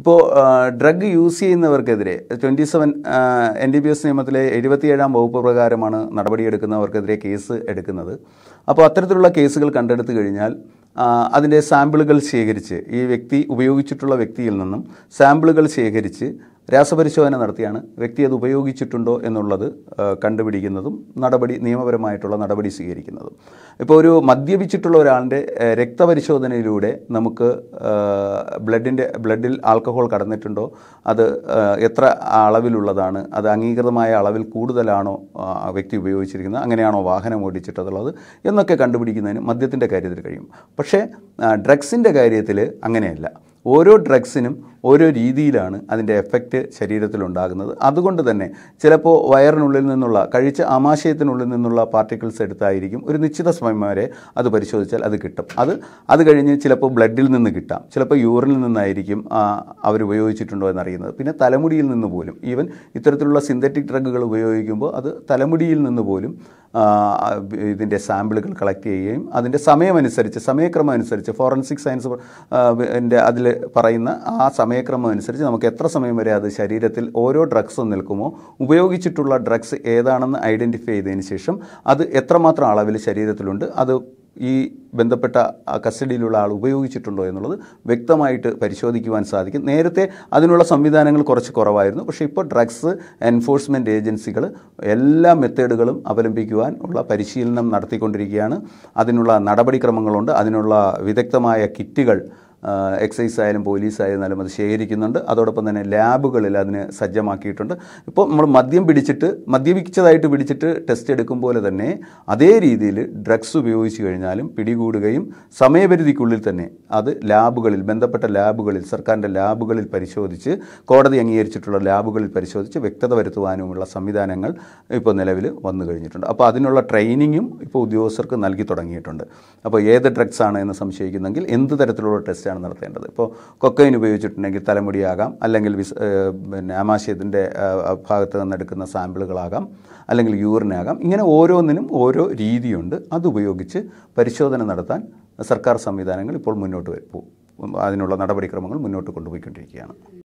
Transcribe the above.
ഇപ്പോൾ drug use ചെയ്യുന്നവർക്കെതിരെ twenty seven N D B S നിയമത്തിലെ എഴുപത്തിയേഴാം വകുപ്പ് പ്രകാരമാണ് നടപടിയെടുക്കുന്നവർക്കെതിരെ കേസ് എടുക്കുന്നത് അപ്പോൾ അത്തരത്തിലുള്ള കേസുകൾ കണ്ടെടുത്തു കഴിഞ്ഞാൽ ആ, അതിൻ്റെ സാമ്പിളുകൾ ശേഖരിച്ച് ഈ വ്യക്തി ഉപയോഗിച്ചിട്ടുള്ള വ്യക്തിയിൽ നിന്നും സാമ്പിളുകൾ ശേഖരിച്ച് രാസപരിശോധന നടത്തിയാണ് വ്യക്തി അത് ഉപയോഗിച്ചിട്ടുണ്ടോ എന്നുള്ളത് ആ, കണ്ടുപിടിക്കുന്നതും നടപടി നിയമപരമായിട്ടുള്ള നടപടി സ്വീകരിക്കുന്നതും ഇപ്പോൾ ഒരു മദ്യപിച്ചിട്ടുള്ള ഒരാളുടെ ആ, രക്തപരിശോധനയിലൂടെ നമുക്ക് ബ്ലഡിൻ്റെ ബ്ലഡിൽ ആൽക്കഹോൾ കടന്നിട്ടുണ്ടോ അത് ആ, എത്ര അളവിലുള്ളതാണ് അത് അംഗീകൃതമായ അളവിൽ കൂടുതലാണോ ആ, വ്യക്തി ഉപയോഗിച്ചിരിക്കുന്നത് അങ്ങനെയാണോ വാഹനം ഓടിച്ചിട്ടുള്ളത് എന്നൊക്കെ കണ്ടുപിടിക്കുന്നതിന് മദ്യത്തിൻ്റെ കാര്യത്തിൽ കഴിയും പക്ഷേ ഡ്രഗ്സിൻ്റെ കാര്യത്തിൽ അങ്ങനെയല്ല ഓരോ ഡ്രഗ്സിനും ഓരോ രീതിയിലാണ് അതിൻ്റെ എഫക്റ്റ് ശരീരത്തിലുണ്ടാകുന്നത് അതുകൊണ്ട് തന്നെ ചിലപ്പോൾ വയറിനുള്ളിൽ നിന്നുള്ള കഴിച്ച ആമാശയത്തിനുള്ളിൽ നിന്നുള്ള പാർട്ടിക്കിൾസ് എടുത്തായിരിക്കും ഒരു നിശ്ചിത സമയം വരെ അത് പരിശോധിച്ചാൽ അത് കിട്ടും അത് അത് കഴിഞ്ഞ് ചിലപ്പോൾ ബ്ലഡിൽ നിന്ന് കിട്ടാം ചിലപ്പോൾ യൂറിനിൽ നിന്നായിരിക്കും അവർ ഉപയോഗിച്ചിട്ടുണ്ടോ എന്നറിയുന്നത് പിന്നെ തലമുടിയിൽ നിന്ന് പോലും ഈവൻ ഇത്തരത്തിലുള്ള സിന്തറ്റിക് ഡ്രഗുകൾ ഉപയോഗിക്കുമ്പോൾ അത് തലമുടിയിൽ നിന്ന് പോലും ആ, ഇതിൻ്റെ സാമ്പിളുകൾ കളക്ട് ചെയ്യുകയും അതിൻ്റെ സമയമനുസരിച്ച് സമയക്രമം അനുസരിച്ച് ഫോറൻസിക് സയൻസ് എൻ്റെ അതിൽ പറയുന്ന ആ സമയക്രമം അനുസരിച്ച് നമുക്ക് എത്ര സമയം വരെ അത് ശരീരത്തിൽ ഓരോ ഡ്രഗ്സും നിൽക്കുമോ ഉപയോഗിച്ചിട്ടുള്ള ഡ്രഗ്സ് ഏതാണെന്ന് ഐഡൻറ്റിഫൈ ചെയ്തതിന് ശേഷം അത് എത്രമാത്രം അളവിൽ ശരീരത്തിലുണ്ട് അത് ഈ ബന്ധപ്പെട്ട ആ കസ്റ്റഡിയിലുള്ള ആൾ ഉപയോഗിച്ചിട്ടുണ്ടോ എന്നുള്ളത് വ്യക്തമായിട്ട് പരിശോധിക്കുവാൻ സാധിക്കും നേരത്തെ അതിനുള്ള സംവിധാനങ്ങൾ കുറച്ച് കുറവായിരുന്നു പക്ഷേ ഇപ്പോൾ ഡ്രഗ്സ് എൻഫോഴ്സ്മെൻറ്റ് ഏജൻസികൾ എല്ലാ മെത്തേഡുകളും അവലംബിക്കുവാൻ ഉള്ള പരിശീലനം നടത്തിക്കൊണ്ടിരിക്കുകയാണ് അതിനുള്ള നടപടിക്രമങ്ങളുണ്ട് അതിനുള്ള വിദഗ്ധമായ കിറ്റുകൾ എക്സൈസ് ആയാലും പോലീസ് ആയിരുന്നാലും അത് ശേഖരിക്കുന്നുണ്ട് അതോടൊപ്പം തന്നെ ലാബുകളിൽ അതിന് സജ്ജമാക്കിയിട്ടുണ്ട് ഇപ്പോൾ നമ്മൾ മദ്യം പിടിച്ചിട്ട് മദ്യപിച്ചതായിട്ട് പിടിച്ചിട്ട് ടെസ്റ്റ് എടുക്കും പോലെ തന്നെ അതേ രീതിയിൽ ഡ്രഗ്സ് ഉപയോഗിച്ച് കഴിഞ്ഞാലും പിടികൂടുകയും സമയപരിധിക്കുള്ളിൽ തന്നെ അത് ലാബുകളിൽ ബന്ധപ്പെട്ട ലാബുകളിൽ സർക്കാരിൻ്റെ ലാബുകളിൽ പരിശോധിച്ച് കോടതി അംഗീകരിച്ചിട്ടുള്ള ലാബുകളിൽ പരിശോധിച്ച് വ്യക്തത വരുത്തുവാനുമുള്ള സംവിധാനങ്ങൾ ഇപ്പോൾ നിലവിൽ വന്നു കഴിഞ്ഞിട്ടുണ്ട് അപ്പോൾ അതിനുള്ള ട്രെയിനിങ്ങും ഇപ്പോൾ ഉദ്യോഗസ്ഥർക്ക് നൽകി തുടങ്ങിയിട്ടുണ്ട് അപ്പോൾ ഏത് ഡ്രഗ്സ് ആണ് എന്ന് സംശയിക്കുന്നെങ്കിൽ എന്ത് തരത്തിലുള്ള ടെസ്റ്റാണ് നടത്തേണ്ടത് ഇപ്പോൾ കൊക്കൈൻ ഉപയോഗിച്ചിട്ടുണ്ടെങ്കിൽ തലമുടിയാകാം അല്ലെങ്കിൽ വിസ് ഏഹ് പിന്നെ ആമാശയത്തിൻ്റെ ഏഹ് ഭാഗത്ത് നിന്നെടുക്കുന്ന സാമ്പിളുകളാകാം അല്ലെങ്കിൽ യൂറിനാകാം ഇങ്ങനെ ഓരോന്നിനും ഓരോ രീതിയുണ്ട് അതുപയോഗിച്ച് പരിശോധന നടത്താൻ സർക്കാർ സംവിധാനങ്ങൾ ഇപ്പോൾ മുന്നോട്ട് വരും അതിനുള്ള നടപടിക്രമങ്ങൾ മുന്നോട്ട് കൊണ്ടുപോയിക്കൊണ്ടിരിക്കുകയാണ്